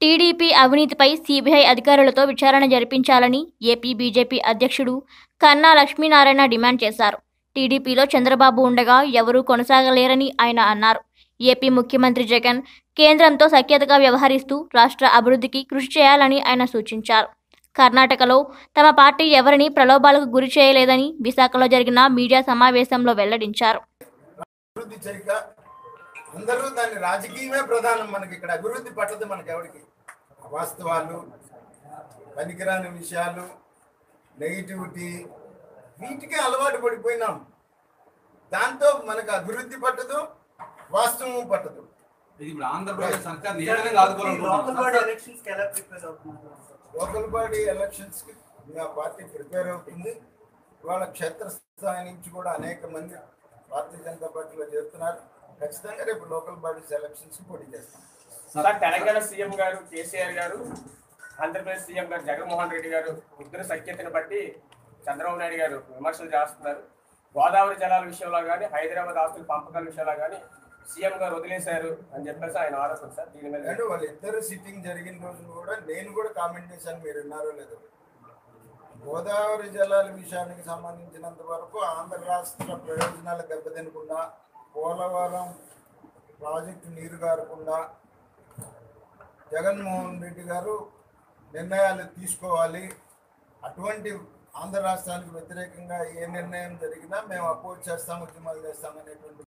TDP అవినీతిపై CBI అధికారులతో విచారణ జరిపించాలని ఏపీ బీజేపీ అధ్యక్షుడు కన్నా లక్ష్మీనారాయణ డిమాండ్ చేశారు టీడీపీలో చంద్రబాబు ఉండగా ఎవరూ కొనసాగలేరని ఆయన అన్నారు ఏపీ ముఖ్యమంత్రి జగన్ కేంద్రంతో సఖ్యతగా వ్యవహరిస్తూ రాష్ట్ర అభివృద్ధికి కృషి చేయాలని ఆయన సూచించారు కర్ణాటకలో తమ పార్టీ ఎవరిని ప్రలోభాలకు గురి చేయలేదని విశాఖలో జరిగిన మీడియా సమావేశంలో వెల్లడించారు అభివృద్ధి చేయక అందరూ దాన్ని రాజకీయమే ప్రధానం మనకి ఇక్కడ అభివృద్ధి పట్టదు మనకి ఎవరికి వాస్తవాలు పనికిరాని విషయాలు నెగిటివిటీ వీటికే అలవాటు పడిపోయినాం దాంతో మనకు అభివృద్ధి పట్టదు వాస్తవం పట్టదు ఇది ఇప్పుడు ఆంధ్రప్రదేశ్ సర్కార్ నిజంగానే ఆదుకోవాలనుకుంటున్నాం లోకల్ బాడీ ఎలక్షన్స్ కి ఎలా ప్రిపేర్ అవుతున్నారు లోకల్ బాడీ ఎలక్షన్స్ కి మా పార్టీ ప్రిపేర్ అవుతుంది ఇవాళ క్షేత్రస్థాయి నుంచి కూడా అనేక మంది భారతీయ జనతా పార్టీలో చేరుతున్నారు ఖచ్చితంగా రేపు లోకల్ బాడీస్ ఎలక్షన్స్ పోటీ చేస్తాం సార్ తెలంగాణ సీఎం గారు కేసీఆర్ గారు ఆంధ్రప్రదేశ్ సీఎం గారు జగన్మోహన్ రెడ్డి గారు ఇద్దరు సఖ్యతను బట్టి చంద్రబాబు నాయుడు గారు విమర్శలు చేస్తున్నారు గోదావరి జలాల విషయంలో కానీ హైదరాబాద్ ఆస్తుల పంపకాల విషయంలో కానీ సీఎం గారు వదిలేశారు అని చెప్పేసి ఆయన ఆరోపణ సార్ దీని మీద అంటే వాళ్ళిద్దరు సిట్టింగ్ జరిగిన రోజున కూడా నేను కూడా కామెంట్ చేశాను మీరు విన్నారో లేదో గోదావరి జలాల విషయానికి సంబంధించినంత వరకు ఆంధ్ర రాష్ట్ర ప్రయోజనాలు దెబ్బతినకుండా పోలవరం ప్రాజెక్టు నీరు గారకుండా జగన్మోహన్ రెడ్డి గారు నిర్ణయాలు తీసుకోవాలి అటువంటి ఆంధ్ర రాష్ట్రానికి వ్యతిరేకంగా ఏ నిర్ణయం జరిగినా మేము అపోజ్ చేస్తాం ఉద్యమాలు చేస్తాం అనేటువంటి